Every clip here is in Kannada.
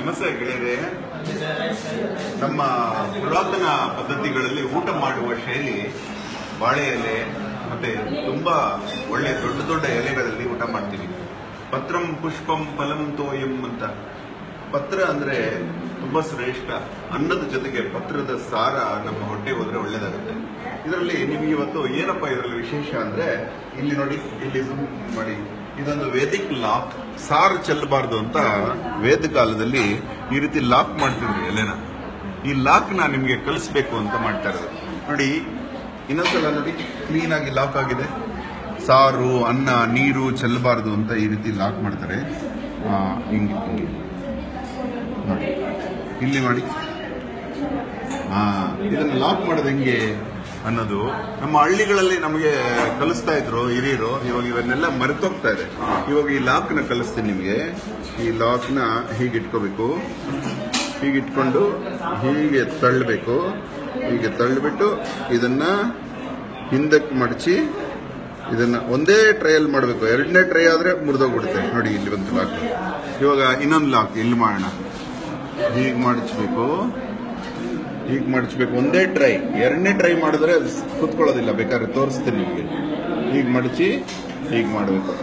ನಮಸ್ತೆ ಗೆಳೆಯರೆ ನಮ್ಮ ಪುರಾತನ ಪದ್ಧತಿಗಳಲ್ಲಿ ಊಟ ಮಾಡುವ ಶೈಲಿ ಬಾಳೆ ಎಲೆ ಮತ್ತೆ ತುಂಬಾ ಒಳ್ಳೆ ದೊಡ್ಡ ದೊಡ್ಡ ಎಲೆಗಳಲ್ಲಿ ಊಟ ಮಾಡ್ತೀವಿ ಪತ್ರಂ ಪುಷ್ಪಂ ಫಲಂ ತೋಯಂ ಅಂತ ಪತ್ರ ಅಂದ್ರೆ ತುಂಬಾ ಶ್ರೇಷ್ಠ ಅನ್ನದ ಜೊತೆಗೆ ಪತ್ರದ ಸಾರ ನಮ್ಮ ಹೊಟ್ಟೆಗೆ ಹೋದ್ರೆ ಒಳ್ಳೇದಾಗುತ್ತೆ ಇದರಲ್ಲಿ ನಿಮ್ಗೆ ಇವತ್ತು ಏನಪ್ಪ ಇದರಲ್ಲಿ ವಿಶೇಷ ಅಂದ್ರೆ ಇಲ್ಲಿ ನೋಡಿ ಇಲ್ಲಿ zoom ಮಾಡಿ ಇದೊಂದು ವೇದಿಕ್ ಲಾಕ್ ಸಾರು ಚೆಲ್ಲಬಾರ್ದು ಅಂತ ವೇದ ಕಾಲದಲ್ಲಿ ಈ ರೀತಿ ಲಾಕ್ ಮಾಡ್ತಿದ್ವಿ ಎಲೆನ ಈ ಲಾಕ್ ನ ನಿಮ್ಗೆ ಕಲಿಸ್ಬೇಕು ಅಂತ ಮಾಡ್ತಾ ಇರೋದು ನೋಡಿ ಇನ್ನೊಂದ್ಸಲ ನೋಡಿ ಕ್ಲೀನ್ ಆಗಿ ಲಾಕ್ ಆಗಿದೆ ಸಾರು ಅನ್ನ ನೀರು ಚೆಲ್ಲಬಾರ್ದು ಅಂತ ಈ ರೀತಿ ಲಾಕ್ ಮಾಡ್ತಾರೆ ಆ, ಹಿಂಗೆ ಹಿಂಗೆ ನೋಡಿ ಇಲ್ಲಿ ಮಾಡಿ ಹಾ ಇದನ್ನ ಲಾಕ್ ಮಾಡೋದು ಹೆಂಗೆ ಅನ್ನೋದು ನಮ್ಮ ಹಳ್ಳಿಗಳಲ್ಲಿ ನಮಗೆ ಕಲಿಸ್ತಾ ಇದ್ರು ಹಿರಿಯರು ಇವಾಗ ಇವನ್ನೆಲ್ಲ ಮರೆತೋಗ್ತಾ ಇದೆ ಇವಾಗ ಈ ಲಾಕ್ ನ ಕಲಿಸ್ತೀನಿ ನಿಮಗೆ ಈ ಲಾಕ್ ನ ಹೀಗೆ ಇಟ್ಕೋಬೇಕು ಹೀಗೆ ಇಟ್ಕೊಂಡು ಹೀಗೆ ತಳ್ಳಬೇಕು ಹೀಗೆ ತಳ್ಳಿಬಿಟ್ಟು ಇದನ್ನ ಹಿಂದಕ್ಕೆ ಮಡಚಿ ಇದನ್ನ ಒಂದೇ ಟ್ರೈಲ್ ಮಾಡಬೇಕು ಎರಡನೇ ಟ್ರೈ ಆದ್ರೆ ಮುರಿದೋಗ್ಬಿಡುತ್ತೆ ನೋಡಿ ಇಲ್ಲಿ ಒಂದು ಲಾಕ್ ಇವಾಗ ಇನ್ನೊಂದು ಲಾಕ್ ಇಲ್ಲಿ ಮಾಡೋಣ ಹೀಗೆ ಮಡಚಬೇಕು ಹೀಗೆ ಮಡಚಬೇಕು ಒಂದೇ ಟ್ರೈ ಎರಡನೇ ಟ್ರೈ ಮಾಡಿದ್ರೆ ಅದು ಸ್- ಕುತ್ಕೊಳ್ಳೋದಿಲ್ಲ ಬೇಕಾದ್ರೆ ತೋರಿಸ್ತೀನಿ ನಿಮಗೆ ಹೀಗೆ ಮಡಚಿ ಹೀಗೆ ಮಾಡಬೇಕು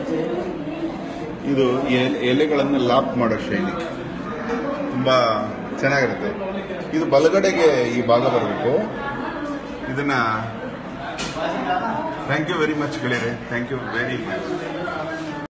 ಇದು ಎಲೆ- ಎಲೆಗಳನ್ನು ಲಾಕ್ ಮಾಡೋ ಶೈಲಿ ತುಂಬಾ ಚೆನ್ನಾಗಿರುತ್ತೆ ಇದು ಬಲಗಡೆಗೆ ಈ ಭಾಗ ಬರಬೇಕು ಇದನ್ನ ಥ್ಯಾಂಕ್ ಯು ವೆರಿ ಮಚ್ ಗೆಳೆಯರೆ ಥ್ಯಾಂಕ್ ಯು ವೆರಿ ಮಚ್